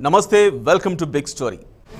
నమస్తే welcome to big story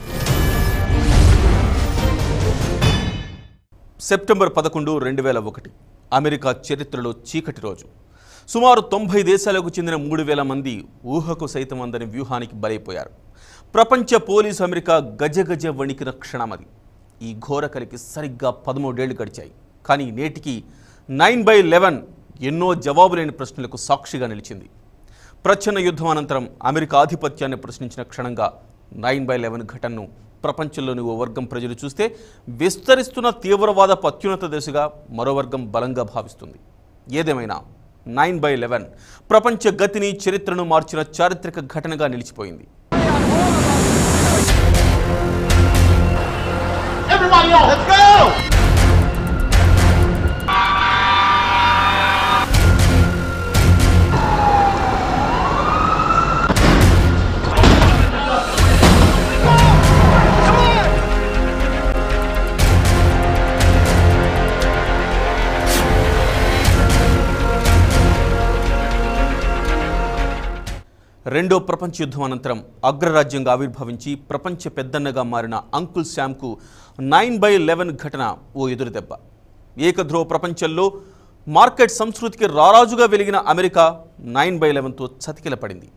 September పదకొండు రెండు వేల ఒకటి అమెరికా చరిత్రలో చీకటి రోజు సుమారు తొంభై దేశాలకు చెందిన మూడు వేల మంది ఊహకు సైతం అందని వ్యూహానికి బలైపోయారు ప్రపంచ పోలీసు అమెరికా గజగజ వణికిన క్షణమది ఈ ఘోర కలికి సరిగ్గా పదమూడేళ్లు గడిచాయి కానీ నేటికి నైన్ బై లెవెన్ ఎన్నో జవాబులేని ప్రశ్నలకు సాక్షిగా నిలిచింది ప్రచ్ఛన్న యుద్ధం అనంతరం అమెరికా ఆధిపత్యాన్ని ప్రశ్నించిన క్షణంగా నైన్ బై లెవెన్ ఘటనను ప్రపంచంలోని ఓ వర్గం ప్రజలు చూస్తే విస్తరిస్తున్న తీవ్రవాద అత్యున్నత దశగా మరో వర్గం బలంగా భావిస్తుంది ఏదేమైనా నైన్ బై లెవెన్ ప్రపంచ గతిని చరిత్రను మార్చిన చారిత్రక ఘటనగా నిలిచిపోయింది Everybody on, let's go! రెండో ప్రపంచ యుద్ధం అనంతరం అగ్రరాజ్యంగా ఆవిర్భవించి ప్రపంచ పెద్దన్నగా మారిన అంకుల్ శామ్కు నైన్ బై లెవెన్ ఘటన ఓ ఎదురుదెబ్బ ఏకధ్రువ ప్రపంచంలో మార్కెట్ సంస్కృతికి రారాజుగా వెలిగిన అమెరికా నైన్ బై లెవెన్తో చతికిలపడింది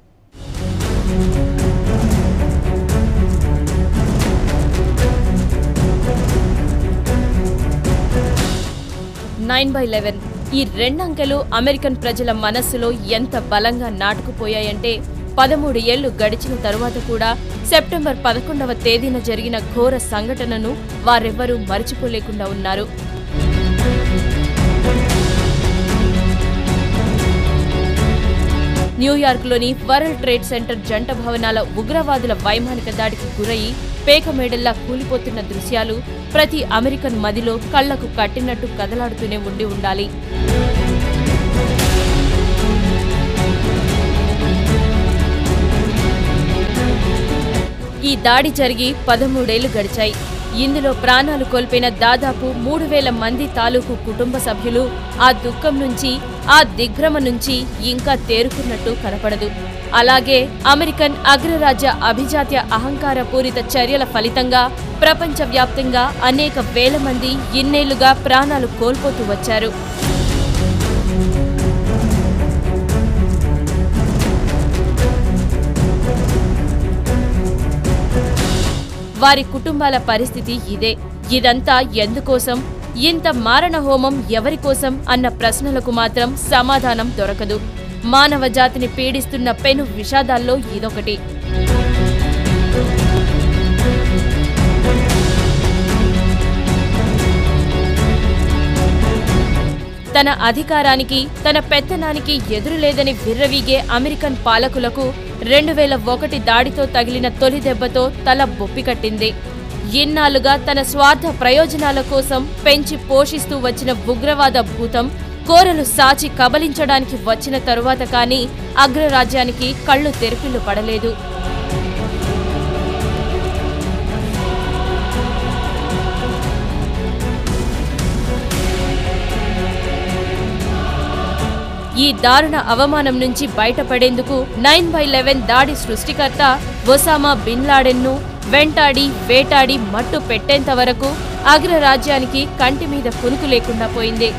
నైన్ బై లెవెన్ ఈ రెండంకెలు అమెరికన్ ప్రజల మనస్సులో ఎంత బలంగా నాటుకుపోయాయంటే పదమూడు ఏళ్లు గడిచిన తరువాత కూడా సెప్టెంబర్ పదకొండవ తేదీన జరిగిన ఘోర సంఘటనను వారెవ్వరూ మరిచిపోలేకుండా ఉన్నారు న్యూయార్క్లోని వరల్డ్ ట్రేడ్ సెంటర్ జంట భవనాల ఉగ్రవాదుల వైమానిక దాడికి గురయి పేకమేడల్లా కూలిపోతున్న దృశ్యాలు ప్రతి అమెరికన్ మదిలో కళ్లకు కట్టినట్టు కదలాడుతూనే ఉండి ఉండాలి ఈ దాడి జరిగి పదమూడేళ్లు గడిచాయి ఇందులో ప్రాణాలు కోల్పోయిన దాదాపు మూడు వేల మంది తాలూకు కుటుంబ సభ్యులు ఆ దుఃఖం నుంచి ఆ దిగ్భ్రమ నుంచి ఇంకా తేరుకున్నట్టు కనపడదు అలాగే అమెరికన్ అగ్రరాజ్య అభిజాత్య అహంకార పూరిత చర్యల ఫలితంగా ప్రపంచవ్యాప్తంగా అనేక వేల మంది ఇన్నేళ్లుగా ప్రాణాలు కోల్పోతూ వచ్చారు వారి కుటుంబాల పరిస్థితి ఇదే ఇదంతా ఎందుకోసం ఇంత మారణ హోమం ఎవరి కోసం అన్న ప్రశ్నలకు మాత్రం సమాధానం దొరకదు మానవ జాతిని పీడిస్తున్న పెను విషాదాల్లో ఇదొకటి తన అధికారానికి తన పెత్తనానికి ఎదురులేదని విర్రవీగే అమెరికన్ పాలకులకు రెండు వేల ఒకటి దాడితో తగిలిన తొలి దెబ్బతో తల బొప్పికట్టింది ఇన్నాళ్లుగా తన స్వార్థ ప్రయోజనాల కోసం పెంచి పోషిస్తూ వచ్చిన ఉగ్రవాద భూతం కోరలు సాచి కబలించడానికి వచ్చిన తరువాత కానీ అగ్రరాజ్యానికి కళ్ళు తెరిపిల్లు పడలేదు ఈ దారుణ అవమానం నుంచి బయటపడేందుకు నైన్ బై లెవెన్ దాడి సృష్టికర్త ఒసామా బిన్ లాడెన్ను వెంటాడి వేటాడి మట్టు పెట్టేంత వరకు అగ్రరాజ్యానికి కంటి మీద కునుకు లేకుండా పోయింది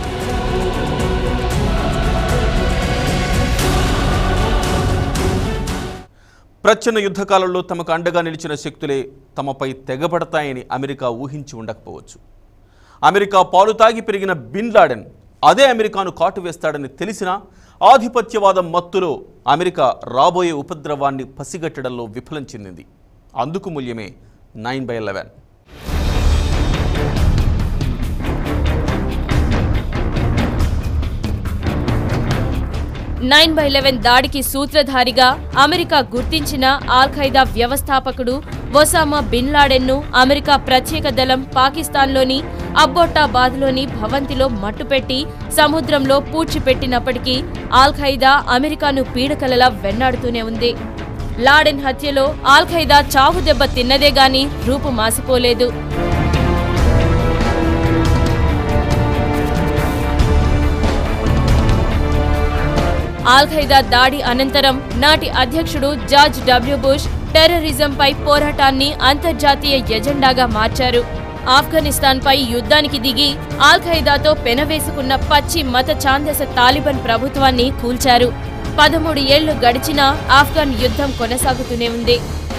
ప్రచ్ఛన్న యుద్ధకాలంలో తమకు అండగా నిలిచిన శక్తులే తమపై తెగబడతాయని అమెరికా ఊహించి ఉండకపోవచ్చు అమెరికా పాలు తాగి పెరిగిన బిన్ లాడెన్ అదే అమెరికాను కాటు వేస్తాడని తెలిసినా ఆధిపత్యవాదం మత్తులో అమెరికా రాబోయే ఉపద్రవాన్ని పసిగట్టడంలో విఫలం చెందింది అందుకు మూల్యమే nine by eleven nine by eleven దాడికి సూత్రధారిగా అమెరికా గుర్తించిన ఆల్ ఖైదా వ్యవస్థాపకుడు ఒసామా బిన్ లాడెన్ను అమెరికా ప్రత్యేక దళం పాకిస్తాన్లోని అబ్బొట్టాబాద్లోని భవంతిలో మట్టుపెట్టి సముద్రంలో పూడ్చిపెట్టినప్పటికీ ఆల్ ఖైదా అమెరికాను పీడకలలా వెన్నాడుతూనే ఉంది లాడెన్ హత్యలో ఆల్ ఖైదా చావు దెబ్బ తిన్నదే గాని రూపు మాసిపోలేదు ఆల్ ఖైదా దాడి అనంతరం నాటి అధ్యక్షుడు జార్జ్ డబ్ల్యూ బుష్ టెర్రరిజంపై పోరాటాన్ని అంతర్జాతీయ ఎజెండాగా మార్చారు ఆఫ్ఘనిస్తాన్పై యుద్ధానికి దిగి ఆల్ ఖైదాతో పెనవేసుకున్న పచ్చి మత ఛాందస తాలిబాన్ ప్రభుత్వాన్ని కూల్చారు పదమూడు ఏళ్లు గడిచినా ఆఫ్ఘన్ యుద్ధం కొనసాగుతూనే ఉంది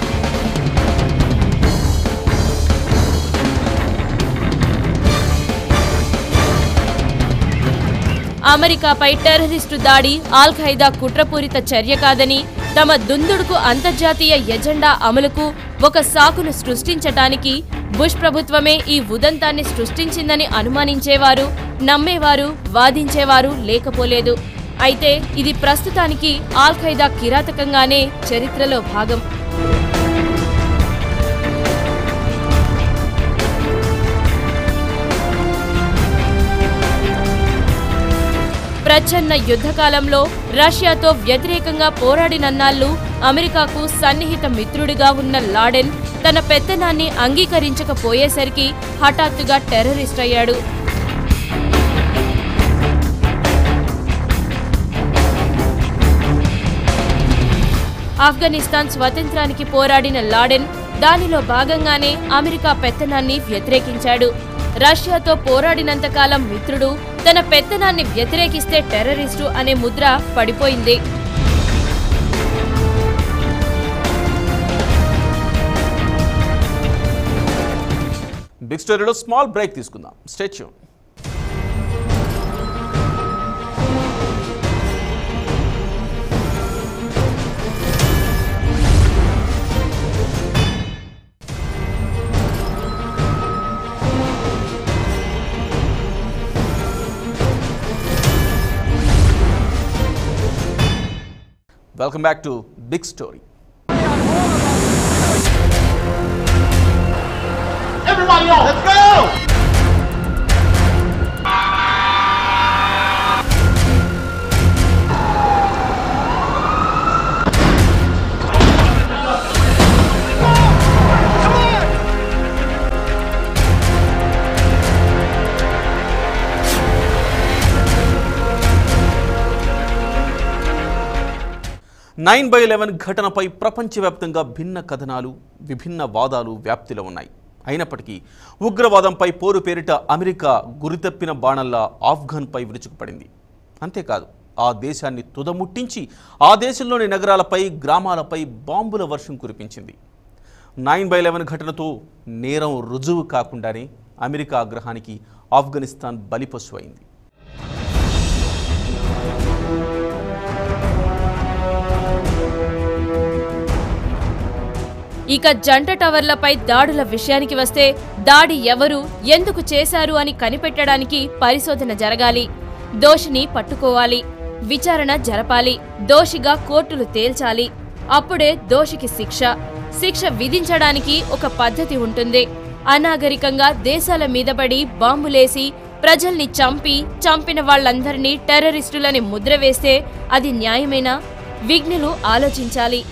అమెరికాపై టెర్రరిస్టు దాడి ఆల్ ఖైదా కుట్రపూరిత చర్య కాదని తమ దుందుడుకు అంతర్జాతీయ ఎజెండా అమలుకు ఒక సాకును సృష్టించటానికి బుష్ ప్రభుత్వమే ఈ ఉదంతాన్ని సృష్టించిందని అనుమానించేవారు నమ్మేవారు వాదించేవారు లేకపోలేదు అయితే ఇది ప్రస్తుతానికి ఆల్ ఖైదా కిరాతకంగానే చరిత్రలో భాగం ప్రచ్ఛన్న యుద్ధకాలంలో రష్యాతో వ్యతిరేకంగా పోరాడినన్నాళ్లు అమెరికాకు సన్నిహిత మిత్రుడిగా ఉన్న లాడెన్ తన పెత్తనాన్ని అంగీకరించకపోయేసరికి హఠాత్తుగా టెర్రరిస్ట్ అయ్యాడు ఆఫ్ఘనిస్తాన్ స్వతంత్రానికి పోరాడిన లాడెన్ దానిలో భాగంగానే అమెరికా పెత్తనాన్ని వ్యతిరేకించాడు రష్యాతో పోరాడినంతకాలం మిత్రుడు తన పెత్తనాన్ని వ్యతిరేకిస్తే టెర్రరిస్టు అనే ముద్ర పడిపోయింది బిగ్ స్టోరీలో స్మాల్ బ్రేక్ తీసుకుందాం statue welcome back to big story Everybody on, let's go! Nine by eleven ఘటనపై ప్రపంచవ్యాప్తంగా భిన్న కథనాలు విభిన్న వాదాలు వ్యాప్తిలో ఉన్నాయి అయినప్పటికీ ఉగ్రవాదంపై పోరు పేరిట అమెరికా గురితప్పిన బాణల్లా ఆఫ్ఘన్పై విరుచుకుపడింది అంతేకాదు ఆ దేశాన్ని తుదముట్టించి ఆ దేశంలోని నగరాలపై గ్రామాలపై బాంబుల వర్షం కురిపించింది నైన్ బై లెవెన్ ఘటనతో నేరం రుజువు కాకుండానే అమెరికా ఆగ్రహానికి ఆఫ్ఘనిస్తాన్ బలిపశు అయింది ఇక జంట టవర్లపై దాడుల విషయానికి వస్తే దాడి ఎవరు ఎందుకు చేశారు అని కనిపెట్టడానికి పరిశోధన జరగాలి దోషిని పట్టుకోవాలి విచారణ జరపాలి దోషిగా కోర్టులు తేల్చాలి అప్పుడే దోషికి శిక్ష శిక్ష విధించడానికి ఒక పద్ధతి ఉంటుంది అనాగరికంగా దేశాల మీదపడి బాంబులేసి ప్రజల్ని చంపి చంపిన వాళ్ళందరినీ టెర్రరిస్టులని ముద్ర వేస్తే అది న్యాయమేనా విఘ్నులు ఆలోచించాలి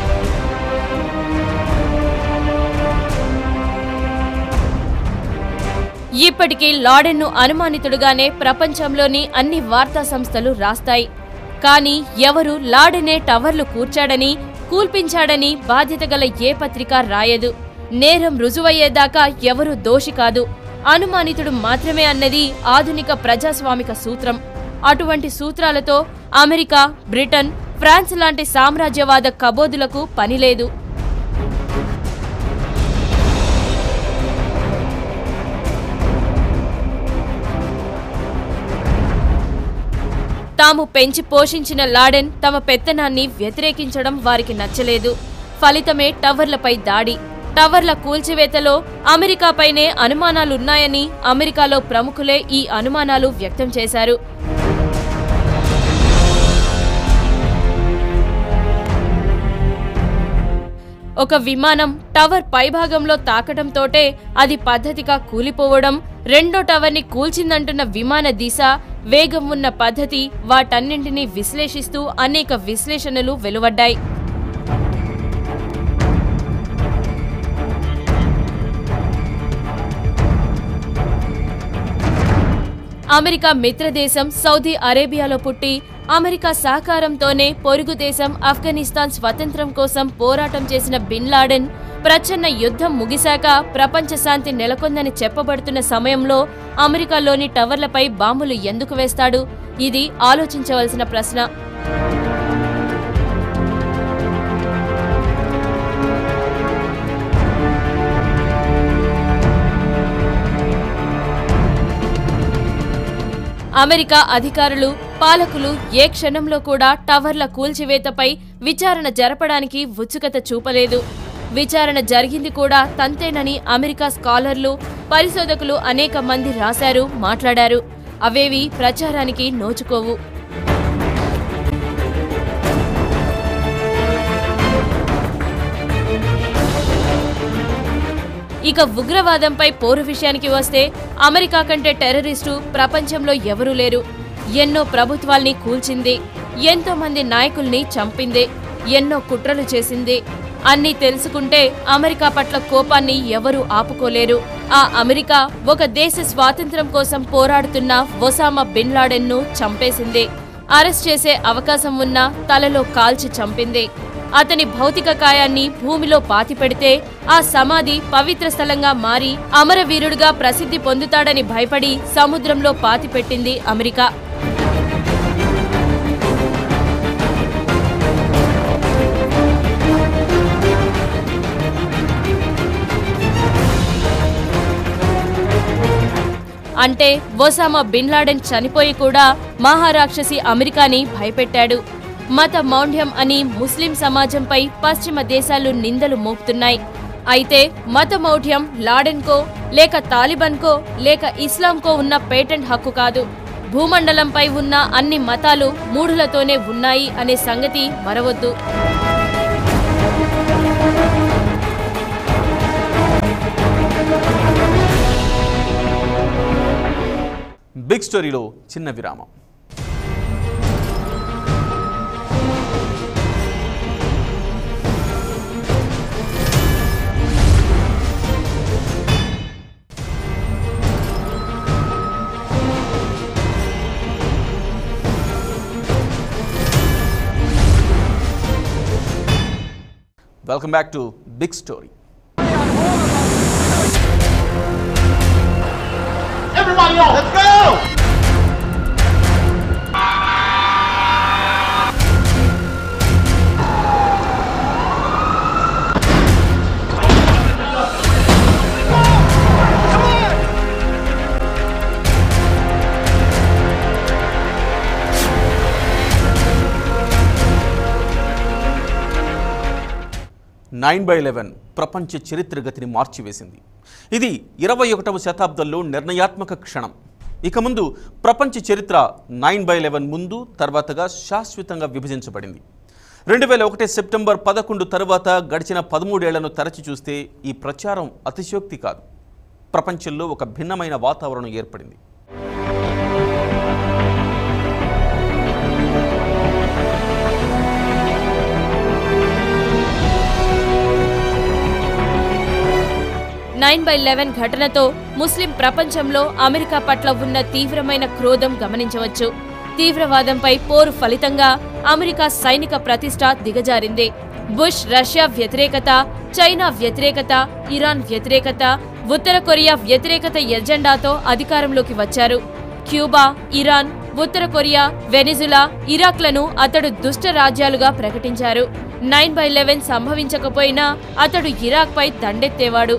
ఇప్పటికీ లాడెన్ను అనుమానితుడుగానే ప్రపంచంలోని అన్ని వార్తా సంస్థలు రాస్తాయి కానీ ఎవరు లాడెనే టవర్లు కూర్చాడని కూల్పించాడని బాధ్యత గల ఏ పత్రిక రాయదు నేరం రుజువయ్యేదాకా ఎవరు దోషి కాదు అనుమానితుడు మాత్రమే అన్నది ఆధునిక ప్రజాస్వామిక సూత్రం అటువంటి సూత్రాలతో అమెరికా బ్రిటన్ ఫ్రాన్స్ లాంటి సామ్రాజ్యవాద కబోదులకు పనిలేదు తాము పెంచి పోషించిన లాడెన్ తమ పెత్తనాన్ని వ్యతిరేకించడం వారికి నచ్చలేదు ఫలితమే టవర్లపై దాడి టవర్ల కూల్చివేతలో అమెరికాపైనే అనుమానాలున్నాయని అమెరికాలో ప్రముఖులే ఈ అనుమానాలు వ్యక్తం చేశారు ఒక విమానం టవర్ పైభాగంలో తాకటంతోటే అది పద్ధతిగా కూలిపోవడం రెండో టవర్ని కూల్చిందంటున్న విమాన దిశ వేగం ఉన్న పద్ధతి వాటన్నింటినీ విశ్లేషిస్తూ అనేక విశ్లేషణలు వెలువడ్డాయి అమెరికా మిత్రదేశం సౌదీ అరేబియాలో పుట్టి అమెరికా సహకారంతోనే పొరుగు దేశం ఆఫ్ఘనిస్తాన్ స్వతంత్రం కోసం పోరాటం చేసిన బిన్ లాడెన్ ప్రచ్ఛన్న యుద్ధం ముగిశాక ప్రపంచ శాంతి నెలకొందని చెప్పబడుతున్న సమయంలో అమెరికాలోని టవర్లపై బాంబులు ఎందుకు వేస్తాడు ఇది ఆలోచించవలసిన ప్రశ్న అమెరికా అధికారులు పాలకులు ఏ క్షణంలో కూడా టవర్ల కూల్చివేతపై విచారణ జరపడానికి ఉత్సుకత చూపలేదు విచారణ జరిగింది కూడా తంతేనని అమెరికా స్కాలర్లు పరిశోధకులు అనేక మంది రాశారు మాట్లాడారు అవేవి ప్రచారానికి నోచుకోవు ఇక ఉగ్రవాదంపై పోరు విషయానికి వస్తే అమెరికా కంటే టెర్రరిస్టు ప్రపంచంలో ఎవరూ లేరు ఎన్నో ప్రభుత్వాల్ని కూల్చింది ఎంతో మంది నాయకుల్ని చంపింది ఎన్నో కుట్రలు చేసింది అన్నీ తెలుసుకుంటే అమెరికా పట్ల కోపాన్ని ఎవరూ ఆపుకోలేరు ఆ అమెరికా ఒక దేశ స్వాతంత్ర్యం కోసం పోరాడుతున్న ఒసామా బిన్ లాడెన్ను చంపేసింది అరెస్ట్ చేసే అవకాశం ఉన్నా తలలో కాల్చి చంపింది అతని భౌతిక కాయాన్ని భూమిలో పాతిపెడితే ఆ సమాధి పవిత్ర స్థలంగా మారి అమరవీరుడిగా ప్రసిద్ధి పొందుతాడని భయపడి సముద్రంలో పాతిపెట్టింది అమెరికా అంటే ఒసామా బిన్ లాడెన్ చనిపోయి కూడా మహారాక్షసి అమెరికాని భయపెట్టాడు మత మౌఢ్యం అని ముస్లిం సమాజంపై పశ్చిమ దేశాలు నిందలు మోపుతున్నాయి అయితే మత మౌఢ్యం లాడెన్కో లేక తాలిబాన్కో లేక ఇస్లాంకో ఉన్న పేటెంట్ హక్కు కాదు భూమండలంపై ఉన్న అన్ని మతాలు మూఢులతోనే ఉన్నాయి అనే సంగతి మరవద్దు బిగ్ స్టోరీలో చిన్న విరామం welcome back to big story Everybody on, let's go! Nine by eleven ప్రపంచ చరిత్ర గతిని మార్చివేసింది ఇది ఇరవై ఒకటవ శతాబ్దంలో నిర్ణయాత్మక క్షణం ఇక ముందు ప్రపంచ చరిత్ర నైన్ బై లెవెన్ ముందు తర్వాతగా శాశ్వతంగా విభజించబడింది రెండు వేల ఒకటి సెప్టెంబర్ పదకొండు తరువాత గడిచిన పదమూడేళ్లను తరచి చూస్తే ఈ ప్రచారం అతిశయోక్తి కాదు ప్రపంచంలో ఒక భిన్నమైన వాతావరణం ఏర్పడింది నైన్ బై లెవెన్ ఘటనతో ముస్లిం ప్రపంచంలో అమెరికా పట్ల ఉన్న తీవ్రమైన క్రోధం గమనించవచ్చు తీవ్రవాదంపై పోరు ఫలితంగా అమెరికా సైనిక ప్రతిష్ట దిగజారింది బుష్ రష్యా వ్యతిరేకత చైనా వ్యతిరేకత ఇరాన్ వ్యతిరేకత ఉత్తర కొరియా వ్యతిరేకత ఎజెండాతో అధికారంలోకి వచ్చారు క్యూబా ఇరాన్ ఉత్తర కొరియా వెనిజులా ఇరాక్లను అతడు దుష్ట రాజ్యాలుగా ప్రకటించారు నైన్ బై లెవెన్ సంభవించకపోయినా అతడు ఇరాక్పై దండెత్తేవాడు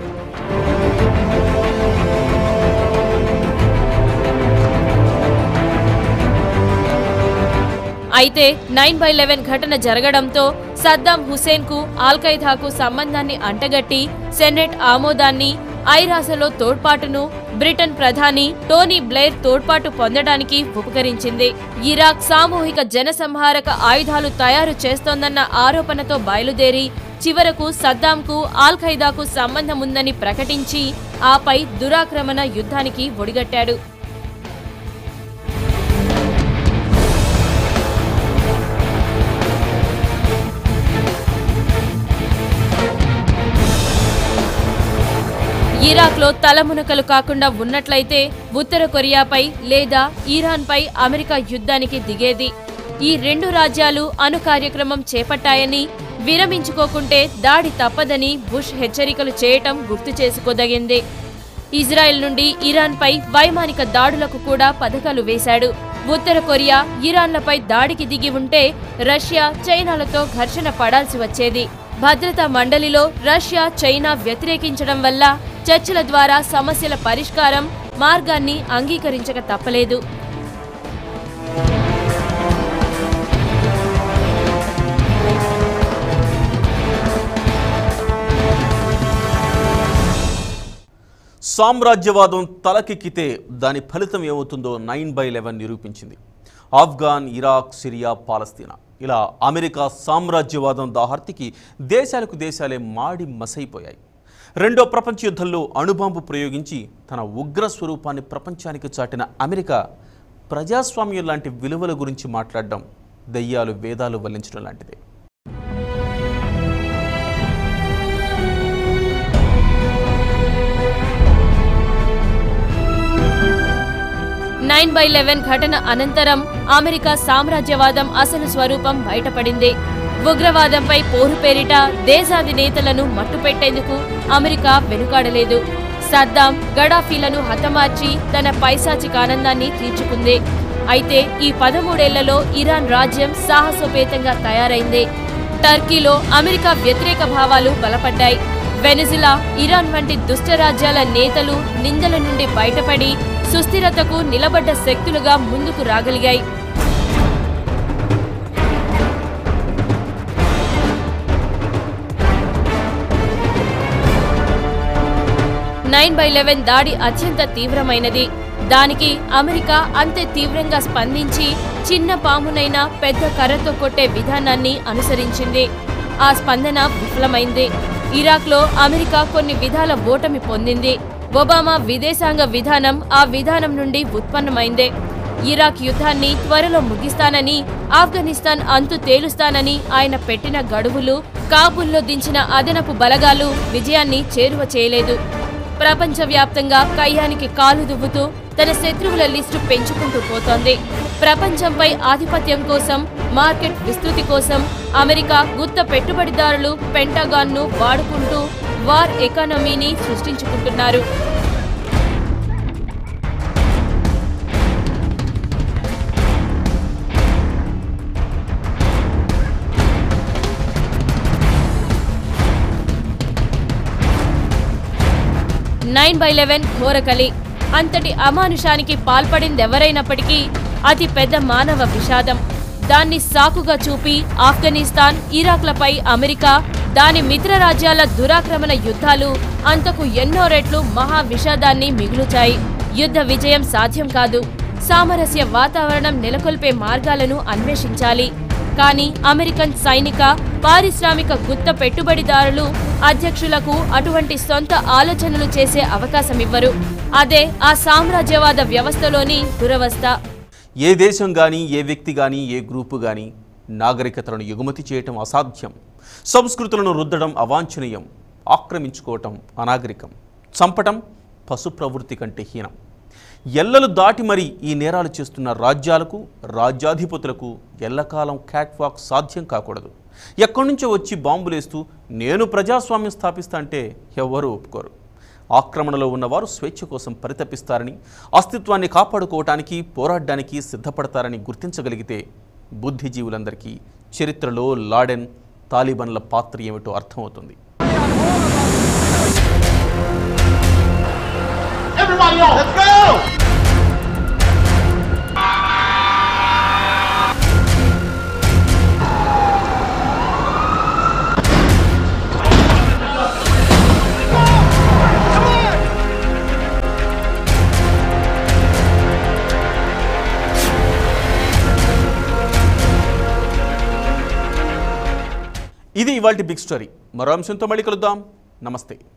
అయితే నైన్ బై లెవెన్ ఘటన జరగడంతో సద్దాం హుసేన్ కు ఆల్ఖైదాకు సంబంధాన్ని అంటగట్టి సెనెట్ ఆమోదాన్ని ఐరాసలో తోడ్పాటును బ్రిటన్ ప్రధాని టోనీ బ్లెయిర్ తోడ్పాటు పొందడానికి ఉపకరించింది ఇరాక్ సామూహిక జనసంహారక ఆయుధాలు తయారు చేస్తోందన్న ఆరోపణతో బయలుదేరి చివరకు సద్దాంకు ఆల్ ఖైదాకు సంబంధం ఉందని ప్రకటించి ఆపై దురాక్రమణ యుద్ధానికి ఒడిగట్టాడు ఇరాక్లో తలమునకలు కాకుండా ఉన్నట్లయితే ఉత్తర కొరియాపై లేదా ఇరాన్పై అమెరికా యుద్ధానికి దిగేది ఈ రెండు రాజ్యాలు అణు కార్యక్రమం చేపట్టాయని విరమించుకోకుంటే దాడి తప్పదని బుష్ హెచ్చరికలు చేయటం గుర్తు చేసుకోదగింది ఇజ్రాయెల్ నుండి ఇరాన్పై వైమానిక దాడులకు కూడా పథకాలు వేశాడు ఉత్తర కొరియా ఇరాన్లపై దాడికి దిగి ఉంటే రష్యా చైనాలతో ఘర్షణ పడాల్సి వచ్చేది భద్రతా మండలిలో రష్యా చైనా వ్యతిరేకించడం వల్ల చర్చల ద్వారా సమస్యల పరిష్కారం మార్గాన్ని అంగీకరించక తప్పలేదు సామ్రాజ్యవాదం తలకెక్కితే దాని ఫలితం ఏమవుతుందో నైన్ బై లెవెన్ నిరూపించింది ఆఫ్ఘాన్ ఇరాక్ సిరియా పాలస్తీనా ఇలా అమెరికా సామ్రాజ్యవాదం దాహర్తికి దేశాలకు దేశాలే మాడి మసైపోయాయి రెండో ప్రపంచ యుద్ధంలో అణుబాంబు ప్రయోగించి తన ఉగ్ర స్వరూపాన్ని ప్రపంచానికి చాటిన అమెరికా ప్రజాస్వామ్యం లాంటి విలువల గురించి మాట్లాడడం దయ్యాలు వేదాలు వల్లించడం లాంటిదే నైన్ బై లెవెన్ ఘటన అనంతరం అమెరికా సామ్రాజ్యవాదం అసలు స్వరూపం బయటపడింది ఉగ్రవాదంపై పోరు పేరిట దేశాధినేతలను మట్టుపెట్టేందుకు అమెరికా వెనుకాడలేదు సద్దాం గడాఫీలను హతమార్చి తన పైశాచిక ఆనందాన్ని తీర్చుకుంది అయితే ఈ పదమూడేళ్లలో ఇరాన్ రాజ్యం సాహసోపేతంగా తయారైంది టర్కీలో అమెరికా వ్యతిరేక భావాలు బలపడ్డాయి వెనిజులా ఇరాన్ వంటి దుష్ట రాజ్యాల నేతలు నిందల నుండి బయటపడి సుస్థిరతకు నిలబడ్డ శక్తులుగా ముందుకు రాగలిగాయి నైన్ బై లెవెన్ దాడి అత్యంత తీవ్రమైనది దానికి అమెరికా అంతే తీవ్రంగా స్పందించి చిన్న పామునైనా పెద్ద కర్రతో కొట్టే విధానాన్ని అనుసరించింది ఆ స్పందన విఫలమైంది ఇరాక్లో అమెరికా కొన్ని విధాల ఓటమి పొందింది ఒబామా విదేశాంగ విధానం ఆ విధానం నుండి ఉత్పన్నమైందే ఇరాక్ యుద్ధాన్ని త్వరలో ముగిస్తానని ఆఫ్ఘనిస్తాన్ అంతు తేలుస్తానని ఆయన పెట్టిన గడువులు కాబుల్లో దించిన అదనపు బలగాలు విజయాన్ని చేరువ చేయలేదు ప్రపంచవ్యాప్తంగా కయ్యానికి కాలు దువ్వుతూ తన శత్రువుల లిస్టు పెంచుకుంటూ పోతోంది ప్రపంచంపై ఆధిపత్యం కోసం మార్కెట్ విస్తృతి కోసం అమెరికా గుత్త పెట్టుబడిదారులు పెంటగాన్ను వాడుకుంటూ వార్ ఎకానమీని సృష్టించుకుంటున్నారు నైన్ బై లెవెన్ ఘోరకలి అంతటి అమానుషానికి పాల్పడిందెవరైనప్పటికీ అతి పెద్ద మానవ విషాదం దాన్ని సాకుగా చూపి ఆఫ్ఘనిస్తాన్ ఇరాక్లపై అమెరికా దాని మిత్ర రాజ్యాల దురాక్రమణ యుద్ధాలు అంతకు ఎన్నో రెట్లు మహా విషాదాన్ని మిగులుచాయి యుద్ధ విజయం సాధ్యం కాదు సామరస్య వాతావరణం నెలకొల్పే మార్గాలను అన్వేషించాలి కానీ అమెరికన్ సైనిక పారిశ్రామిక గుత్త పెట్టుబడిదారులు అధ్యక్షులకు అటువంటి సొంత ఆలోచనలు చేసే అవకాశమివ్వరు అదే ఆ సామ్రాజ్యవాద వ్యవస్థలోని దురవస్థ ఏ దేశం కానీ ఏ వ్యక్తి కానీ ఏ గ్రూపు కానీ నాగరికతలను ఎగుమతి చేయటం అసాధ్యం సంస్కృతులను రుద్దడం అవాంఛనీయం ఆక్రమించుకోవటం అనాగరికం చంపటం పశు ప్రవృత్తి కంటే హీనం ఎల్లలు దాటి మరి ఈ నేరాలు చేస్తున్న రాజ్యాలకు రాజ్యాధిపతులకు ఎల్లకాలం క్యాట్వాక్ సాధ్యం కాకూడదు ఎక్కడి నుంచో వచ్చి బాంబులేస్తూ నేను ప్రజాస్వామ్యం స్థాపిస్తా అంటే ఎవ్వరూ ఒప్పుకోరు ఆక్రమణలో ఉన్నవారు స్వేచ్ఛ కోసం పరితపిస్తారని అస్తిత్వాన్ని కాపాడుకోవటానికి పోరాడడానికి సిద్ధపడతారని గుర్తించగలిగితే బుద్ధిజీవులందరికీ చరిత్రలో లాడెన్ తాలిబన్ల పాత్ర ఏమిటో అర్థమవుతుంది Everybody on, let's go! ఇది ఇవాళ బిగ్ స్టోరీ మరో అంశంతో మళ్ళీ కలుద్దాం నమస్తే